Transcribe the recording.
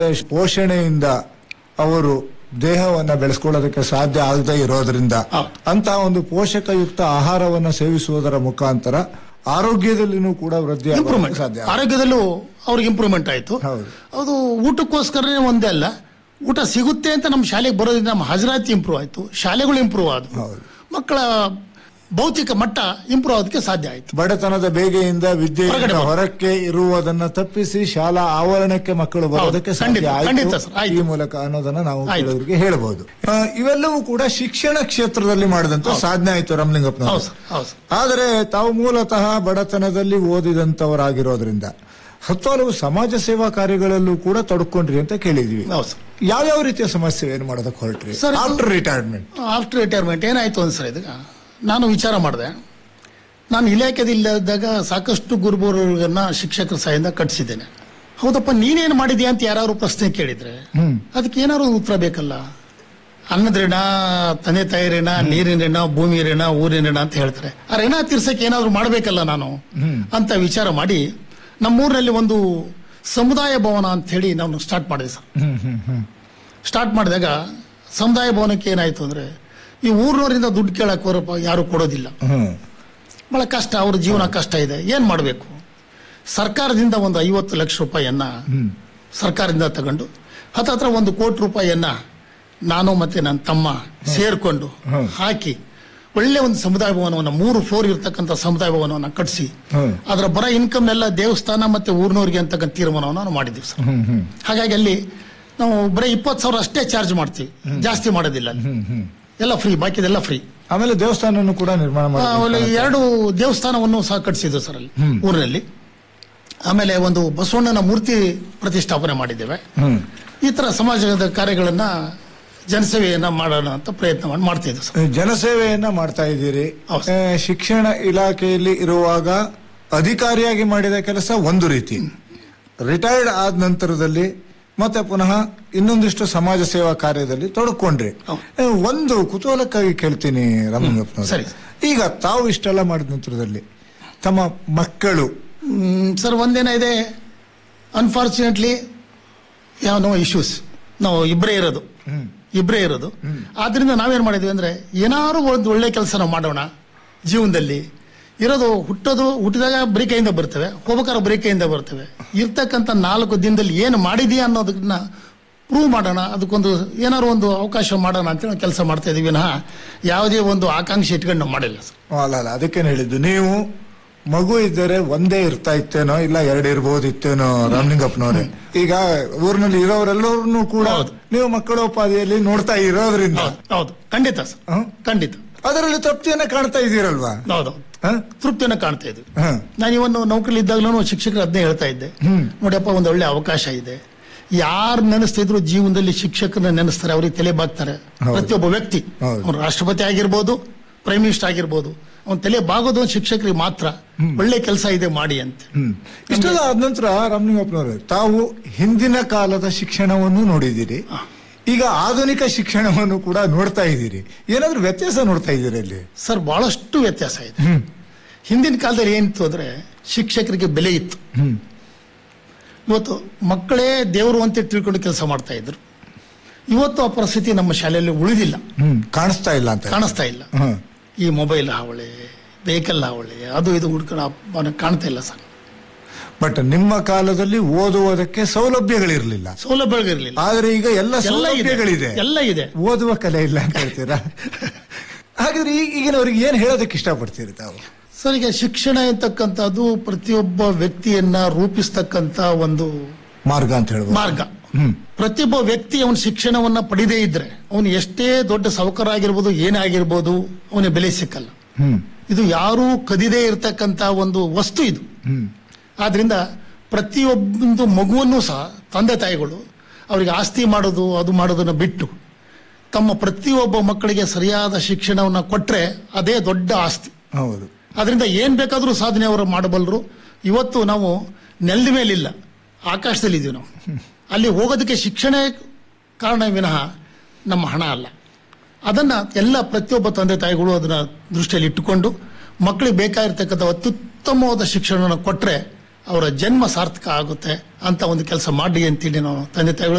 ಪೋಷಣೆಯಿಂದ ಅವರು ದೇಹವನ್ನ ಬೆಳೆಸ್ಕೊಳ್ಳೋದಕ್ಕೆ ಸಾಧ್ಯ ಆಗದೇ ಇರೋದ್ರಿಂದ ಹೌದು. ಅಂತಹ ಒಂದು ಪೋಷಕಯುಕ್ತ ಆಹಾರವನ್ನ ಸೇವಿಸುವುದರ ಮುಖಾಂತರ ಆರೋಗ್ಯದಲ್ಲಿನೂ ಕೂಡ ವೃದ್ಧಿ ಆಗೋದಕ್ಕೆ ಇಂಪ್ರೂವ್ಮೆಂಟ್ ಸಾಧ್ಯ ಆರೋಗ್ಯದಲ್ಲೂ ಅವ್ರಿಗೆ ಇಂಪ್ರೂವ್ಮೆಂಟ್ ಆಯ್ತು ಹೌದು. ಅದು ಊಟಕ್ಕೋಸ್ಕರನೇ ಒಂದೇ ಅಲ್ಲ ಊಟ ಸಿಗುತ್ತೆ ಅಂತ ನಮ್ಮ ಶಾಲೆಗೆ ಬರೋದ್ರಿಂದ ನಮ್ಮ ಹಾಜರಾತಿ ಇಂಪ್ರೂವ್ ಆಯ್ತು ಶಾಲೆಗಳು ಇಂಪ್ರೂವ್ ಆದವು ಹೌದು. ಮಕ್ಕಳ ಭೌತಿಕ ಮಟ್ಟ ಇಂಪ್ರೂವ್ ಆಗೋದಕ್ಕೆ ಸಾಧ್ಯ ಆಯ್ತು ಬಡತನದ ಬೇಗೆಯಿಂದ ವಿದ್ಯೆಯಿಂದ ಹೊರಗಡೆ ಬರೋದು. ಹೊರಕ್ಕೆ ಇರುವುದನ್ನ ತಪ್ಪಿಸಿ ಶಾಲಾ ಆವರಣಕ್ಕೆ ಮಕ್ಕಳು ಬರೋದಕ್ಕೆ ಖಂಡಿತ, ಸಾಧ್ಯ ಖಂಡಿತ ಆಯ್ತು ಸರ್, ಆಯ್ತು. ಈ ಮೂಲಕ ಅನ್ನೋದನ್ನ ನಾವು ಆಯ್ತು. ಕೆಲವರಿಗೆ ಹೇಳಬಹುದು ಆ, ಇವೆಲ್ಲವೂ ಕೂಡ ಶಿಕ್ಷಣ ಕ್ಷೇತ್ರದಲ್ಲಿ ಮಾಡಿದಂತ ಸಾಧನೆ ಆಯ್ತು ರಾಮಲಿಂಗಪ್ಪನವರು ಹೌದು ಸರ್ ಹೌದು ಸರ್ ಆದರೆ ತಾವು ಮೂಲತಃ ಬಡತನದಲ್ಲಿ ಓದಿದಂತವರಾಗಿರೋದ್ರಿಂದ ಹತ್ತು ಹಲವು ಸಮಾಜ ಸೇವಾ ಕಾರ್ಯಗಳಲ್ಲೂ ಕೂಡ ತೊಡಕೊಂಡ್ರಿ ಅಂತ ಕೇಳಿದ್ವಿ ಹೌದು ಸರ್ ಯಾವ್ಯಾವ ರೀತಿಯ ಸಮಸ್ಯೆ ಏನು ಮಾಡೋದಕ್ಕೆ ಹೊರಟ್ರಿ ಸರ್, ಇದು- ಆಫ್ಟರ್ ರಿಟೈರ್ಮೆಂಟ್ ಆಫ್ಟರ್ ರಿಟೈರ್ಮೆಂಟ್ ಏನಾಯ್ತು ಅನ್ಸರ್ ಇದೀಗ ನಾನು ವಿಚಾರ ಮಾಡಿದೆ ನಾನು ಇಲಾಖೆದಿಲ್ಲದಾಗ ಸಾಕಷ್ಟು ಗುರುಬರುಗಳನ್ನ ಶಿಕ್ಷಕರ ಸಹಾಯದಿಂದ ಕಟ್ಟಿಸಿದ್ದೇನೆ ಹೌದಪ್ಪ ನೀನೇನು ಮಾಡಿದ್ಯಾ ಅಂತ ಯಾರು ಪ್ರಶ್ನೆ ಕೇಳಿದ್ರೆ ಅದಕ್ಕೆ ಏನಾದ್ರು ಒಂದು ಉತ್ತರ ಬೇಕಲ್ಲ ಅನ್ನದ ಋಣ ತಂದೆ ತಾಯಿ ಋಣ ನೀರಿನ ಋಣ ಭೂಮಿ ಋಣ ಊರಿನ ಋಣ ಅಂತ ಹೇಳ್ತಾರೆ ಆ ಋಣ ತೀರ್ಸಕ್ಕೆ ಏನಾದ್ರು ಮಾಡಬೇಕಲ್ಲ ನಾನು ಅಂತ ವಿಚಾರ ಮಾಡಿ ನಮ್ಮೂರಿನಲ್ಲಿ ಒಂದು ಸಮುದಾಯ ಭವನ ಅಂತ ಹೇಳಿ ನಾನು ಸ್ಟಾರ್ಟ್ ಮಾಡಿದೆ ಸರ್ ಸ್ಟಾರ್ಟ್ ಮಾಡಿದಾಗ ಸಮುದಾಯ ಭವನಕ್ಕೆ ಏನಾಯ್ತು ಅಂದ್ರೆ ಈ ಊರಿನವರಿಂದ ದುಡ್ಡು ಕೇಳಕ್ ಅವರಪ್ಪ ಯಾರು ಕೊಡೋದಿಲ್ಲ ಹ್ಮ್ ಬಹಳ ಕಷ್ಟ ಅವ್ರ ಜೀವನ ಕಷ್ಟ ಇದೆ ಏನ್ ಮಾಡಬೇಕು ಸರ್ಕಾರದಿಂದ ಒಂದು ಐವತ್ತು ಲಕ್ಷ ರೂಪಾಯಿಯನ್ನ ಸರ್ಕಾರದಿಂದ ತಗೊಂಡು ಹತ್ತತ್ರ ಒಂದು ಕೋಟಿ ರೂಪಾಯಿಯನ್ನ ನಾನು ಮತ್ತೆ ನನ್ನ ತಮ್ಮ ಸೇರ್ಕೊಂಡು ಹಾಕಿ ಒಳ್ಳೆ ಒಂದು ಸಮುದಾಯ ಭವನವನ್ನು ಮೂರು ಫ್ಲೋರ್ ಇರ್ತಕ್ಕಂಥ ಸಮುದಾಯ ಭವನವನ್ನು ಕಟ್ಟಿಸಿ ಹ್ಮ್. ಅದರ ಬರ ಇನ್ಕಮ್ ಎಲ್ಲ ದೇವಸ್ಥಾನ ಮತ್ತೆ ಊರಿನವರಿಗೆ ಅಂತಕ್ಕಂಥ ತೀರ್ಮಾನವನ್ನು ನಾವು ಮಾಡಿದ್ದೀವಿ ಸರ್ ಹ್ಮ್ ಹ್ಮ್ ಹಾಗಾಗಿ ಅಲ್ಲಿ ನಾವು ಬರೀ ಇಪ್ಪತ್ತು ಸಾವಿರ ಅಷ್ಟೇ ಚಾರ್ಜ್ ಮಾಡ್ತೀವಿ ಜಾಸ್ತಿ ಮಾಡೋದಿಲ್ಲ ಅಲ್ಲಿ. ಎಲ್ಲ ಫ್ರೀ ಬಾಕಿದೆಲ್ಲ ಫ್ರೀ ಆಮೇಲೆ ದೇವಸ್ಥಾನವನ್ನು ಕೂಡ ನಿರ್ಮಾಣ ಆಮೇಲೆ ಮಾಡಿ ಎರಡು ದೇವಸ್ಥಾನವನ್ನು ಸಹ ಕಟ್ಟಿಸಿದ್ದು ಸರ್ ಅಲ್ಲಿ ಊರಿನಲ್ಲಿ ಆಮೇಲೆ ಒಂದು ಬಸವಣ್ಣನ ಮೂರ್ತಿ ಪ್ರತಿಷ್ಠಾಪನೆ ಮಾಡಿದ್ದೇವೆ ಹ್ಮ್ ಈ ತರ ಸಮಾಜದ ಕಾರ್ಯಗಳನ್ನ ಜನಸೇವೆಯನ್ನ ಮಾಡೋಣ ಅಂತ ಪ್ರಯತ್ನ ಮಾಡ್ತಿದ್ದೆ ಸರ್ ಜನಸೇವೆಯನ್ನ ಮಾಡ್ತಾ ಇದ್ದೀರಿ ಹೌದು. ಆ, ಶಿಕ್ಷಣ ಇಲಾಖೆಯಲ್ಲಿ ಇರುವಾಗ ಅಧಿಕಾರಿಯಾಗಿ ಮಾಡಿದ ಕೆಲಸ ಒಂದು ರೀತಿ ರಿಟೈರ್ಡ್ ಆದ ನಂತರದಲ್ಲಿ ಮತ್ತೆ ಪುನಃ ಇನ್ನೊಂದಿಷ್ಟು ಸಮಾಜ ಸೇವಾ ಕಾರ್ಯದಲ್ಲಿ ತೊಡಕೊಂಡ್ರಿ ಹೌದು. ಆ, ಒಂದು ಕುತೂಹಲಕ್ಕಾಗಿ ಕೇಳ್ತೀನಿ ರಾಮಲಿಂಗಪ್ಪನವ್ರೆ. ಸರಿ. ಈಗ ತಾವು ಇಷ್ಟೆಲ್ಲ ಮಾಡಿದ ನಂತರದಲ್ಲಿ ತಮ್ಮ ಮಕ್ಕಳು ಹ್ಮ್, ಸರ್ ಒಂದೇನಿದೆ ಅನ್ಫಾರ್ಚುನೇಟ್ಲಿ ಯಾವ ನೋ ಇಶ್ಯೂಸ್ ನಾವು ಇಬ್ಬರೇ ಇರೋದು ಇಬ್ಬರೇ ಇರೋದು ಆದ್ರಿಂದ ನಾವೇನ್ ಮಾಡಿದ್ವಿ ಅಂದ್ರೆ ಏನಾದ್ರು ಒಂದು ಒಳ್ಳೆ ಕೆಲಸ ನಾವು ಮಾಡೋಣ ಜೀವನದಲ್ಲಿ ಇರೋದು ಹುಟ್ಟೋದು ಹುಟ್ಟಿದಾಗ ಬರೀ ಕೈಯಿಂದ ಬರ್ತೇವೆ ಹೋಗ್ಬೇಕಾದ್ರೆ ಬರೀ ಕೈಯಿಂದ ಬರ್ತೇವೆ ಇರ್ತಕ್ಕಂಥ ನಾಲ್ಕು ದಿನದಲ್ಲಿ ಏನು ಮಾಡಿದೀಯ ಅನ್ನೋದನ್ನ ಪ್ರೂವ್ ಮಾಡೋಣ ಅದಕ್ಕೊಂದು ಏನಾದ್ರು ಒಂದು ಅವಕಾಶ ಮಾಡೋಣ ಅಂತೇಳಿ ನಾವು ಕೆಲಸ ಮಾಡ್ತಾ ಇದೀವಿ ವಿನಃ ಯಾವುದೇ ಒಂದು ಆಕಾಂಕ್ಷೆ ಇಟ್ಕೊಂಡು ನಾವು ಮಾಡಿಲ್ಲ ಸರ್ ಅಲ್ಲ ಅಲ್ಲ ಅದಕ್ಕೇನು ಹೇಳಿದ್ದು ನೀವು ಮಗು ಇದ್ದರೆ ಒಂದೇ ಇರ್ತಾ ಇತ್ತೇನೋ ಇಲ್ಲ ಎರಡು ಇರ್ಬೋದಿತ್ತೇನೋ ರಾಮಲಿಂಗಪ್ಪನವ್ರೆ ಈಗ ಊರಿನಲ್ಲಿ ಇರೋರೆಲ್ಲರನ್ನೂ ಕೂಡ ಹೌದು. ನೀವು ಮಕ್ಕಳೋಪಾದಿಯಲ್ಲಿ ನೋಡ್ತಾ ಇರೋದ್ರಿಂದ ಹೌದು ಹೌದು ಖಂಡಿತ ಸರ್ ಹ್ಮ್. ಖಂಡಿತ ಅದರಲ್ಲಿ ತೃಪ್ತಿಯನ್ನ ಕಾಣ್ತಾ ಇದ್ದೀರಲ್ವಾ ಹೌದು ಹ? ತೃಪ್ತಿಯನ್ನು ಕಾಣ್ತಾ ಇದ್ವಿ ಹ. ನಾನು ಇವನ್ನು ನೌಕರಿ ಇದ್ದಾಗಲೂ ಶಿಕ್ಷಕರು ಅದನ್ನೇ ಹೇಳ್ತಾ ಇದ್ದೆ ನೋಡಿಯಪ್ಪ ಒಂದು ಒಳ್ಳೆ ಅವಕಾಶ ಇದೆ ಯಾರು ನೆನೆಸ್ತಿದ್ರು ಜೀವನದಲ್ಲಿ ಶಿಕ್ಷಕರನ್ನ ನೆನೆಸ್ತಾರೆ ಅವ್ರಿಗೆ ತಲೆ ಬಾಗ್ತಾರೆ ಹೌದು. ಪ್ರತಿಯೊಬ್ಬ ವ್ಯಕ್ತಿ ಹೌದು. ಅವ್ನು ರಾಷ್ಟ್ರಪತಿ ಆಗಿರ್ಬೋದು ಪ್ರೈಮ್ ಮಿನಿಸ್ಟರ್ ಆಗಿರ್ಬೋದು ಅವ್ನ ತಲೆ ಬಾಗೋದು ಒಂದು ಶಿಕ್ಷಕರಿಗೆ ಮಾತ್ರ ಒಳ್ಳೆ ಕೆಲಸ ಇದೆ ಮಾಡಿ ಅಂತ ಹ್ಮ್. ಇಷ್ಟೆಲ್ಲ ಆದ ನಂತರ ರಾಮಲಿಂಗಪ್ಪನವ್ರೆ ತಾವು ಹಿಂದಿನ ಕಾಲದ ಶಿಕ್ಷಣವನ್ನು ನೋಡಿದ್ದೀರಿ ಈಗ ಆಧುನಿಕ ಶಿಕ್ಷಣವನ್ನು ಕೂಡ ನೋಡ್ತಾ ಇದ್ದೀರಿ ಏನಾದ್ರೂ ವ್ಯತ್ಯಾಸ ನೋಡ್ತಾ ಇದ್ದೀರಿ ಅಲ್ಲಿ ಸರ್ ಬಹಳಷ್ಟು ವ್ಯತ್ಯಾಸ ಇದೆ ಹಿಂದಿನ ಕಾಲದಲ್ಲಿ ಏನಿತ್ತು ಅಂದ್ರೆ ಶಿಕ್ಷಕರಿಗೆ ಬೆಲೆ ಇತ್ತು ಇವತ್ತು ಮಕ್ಕಳೇ ದೇವರು ಅಂತ ತಿಳ್ಕೊಂಡು ಕೆಲಸ ಮಾಡ್ತಾ ಇದ್ರು ಇವತ್ತು ಆ ಪರಿಸ್ಥಿತಿ ನಮ್ಮ ಶಾಲೆಯಲ್ಲಿ ಉಳಿದಿಲ್ಲ ಹ್ಮ್ ಕಾಣಿಸ್ತಾ ಇಲ್ಲ ಅಂತ ಕಾಣಿಸ್ತಾ ಇಲ್ಲ ಹ್ಮ್ ಈ ಮೊಬೈಲ್ ಹಾವಳಿ ವೆಹಿಕಲ್ ಹಾವಳಿ ಅದು ಇದು ಹುಡ್ಕೊಂಡು ಅವನಿಗೆ ಕಾಣ್ತಾ ಇಲ್ಲ ಸರ್ ಬಟ್ ನಿಮ್ಮ ಕಾಲದಲ್ಲಿ ಓದುವುದಕ್ಕೆ ಸೌಲಭ್ಯಗಳಿರ್ಲಿಲ್ಲ ಸೌಲಭ್ಯಗಳಿರಲಿಲ್ಲ ಆದ್ರೆ ಈಗ ಎಲ್ಲ ಎಲ್ಲ ಇದೆ ಸೌಲಭ್ಯಗಳಿದೆ ಎಲ್ಲ ಇದೆ ಓದುವ ಕಲೆ ಇಲ್ಲ ಅಂತ ಹೇಳ್ತೀರಾ ಹಾಗಾದ್ರೆ ಈಗ ಈಗಿನವ್ರಿಗೆ ಏನ್ ಹೇಳೋದಕ್ಕೆ ಇಷ್ಟಪಡ್ತೀರಿ ತಾವು ಸರ್ ಈಗ ಶಿಕ್ಷಣ ಎಂತಕ್ಕಂಥದ್ದು ಪ್ರತಿಯೊಬ್ಬ ವ್ಯಕ್ತಿಯನ್ನ ರೂಪಿಸ್ತಕ್ಕಂಥ ಒಂದು ಮಾರ್ಗ ಅಂತ ಹೇಳ್ಬೋದು ಮಾರ್ಗ ಹ್ಮ್ ಪ್ರತಿಯೊಬ್ಬ ವ್ಯಕ್ತಿ ಅವನ ಶಿಕ್ಷಣವನ್ನ ಪಡೆದೇ ಇದ್ರೆ ಅವನು ಎಷ್ಟೇ ದೊಡ್ಡ ಸಾವುಕಾರ ಆಗಿರ್ಬೋದು ಏನೇ ಆಗಿರ್ಬೋದು ಅವನಿಗೆ ಬೆಲೆ ಸಿಕ್ಕಲ್ಲ ಹ್ಮ್ ಇದು ಯಾರೂ ಕದಿದೇ ಇರತಕ್ಕಂತ ಒಂದು ವಸ್ತು ಇದು ಹ್ಮ್ ಆದ್ರಿಂದ ಪ್ರತಿಯೊಬ್ಬೊಂದು ಮಗುವನ್ನು ಸಹ ತಂದೆ ತಾಯಿಗಳು ಅವರಿಗೆ ಆಸ್ತಿ ಮಾಡೋದು ಅದು ಮಾಡೋದನ್ನ ಬಿಟ್ಟು ತಮ್ಮ ಪ್ರತಿಯೊಬ್ಬ ಮಕ್ಕಳಿಗೆ ಸರಿಯಾದ ಶಿಕ್ಷಣವನ್ನ ಕೊಟ್ರೆ ಅದೇ ದೊಡ್ಡ ಆಸ್ತಿ ಹೌದು ಅದರಿಂದ ಏನ್ ಬೇಕಾದರೂ ಸಾಧನೆ ಅವರು ಮಾಡಬಲ್ಲರು ಇವತ್ತು ನಾವು ನೆಲದ ಮೇಲಿಲ್ಲ ಆಕಾಶದಲ್ಲಿ ಇದೀವಿ ನಾವು ಅಲ್ಲಿ ಹೋಗೋದಕ್ಕೆ ಶಿಕ್ಷಣ ಕಾರಣ ವಿನಃ ನಮ್ಮ ಹಣ ಅಲ್ಲ ಅದನ್ನ ಎಲ್ಲ ಪ್ರತಿಯೊಬ್ಬ ತಂದೆ ತಾಯಿಗಳು ಅದನ್ನ ದೃಷ್ಟಿಯಲ್ಲಿ ಇಟ್ಟುಕೊಂಡು ಮಕ್ಕಳಿಗೆ ಬೇಕಾಗಿರ್ತಕ್ಕಂಥ ಅತ್ಯುತ್ತಮವಾದ ಶಿಕ್ಷಣವನ್ನು ಕೊಟ್ರೆ ಅವರ ಜನ್ಮ ಸಾರ್ಥಕ ಆಗುತ್ತೆ ಅಂತ ಒಂದು ಕೆಲಸ ಮಾಡಿ ಅಂತೇಳಿ ನಾವು ತಂದೆ ತಾಯಿಗಳು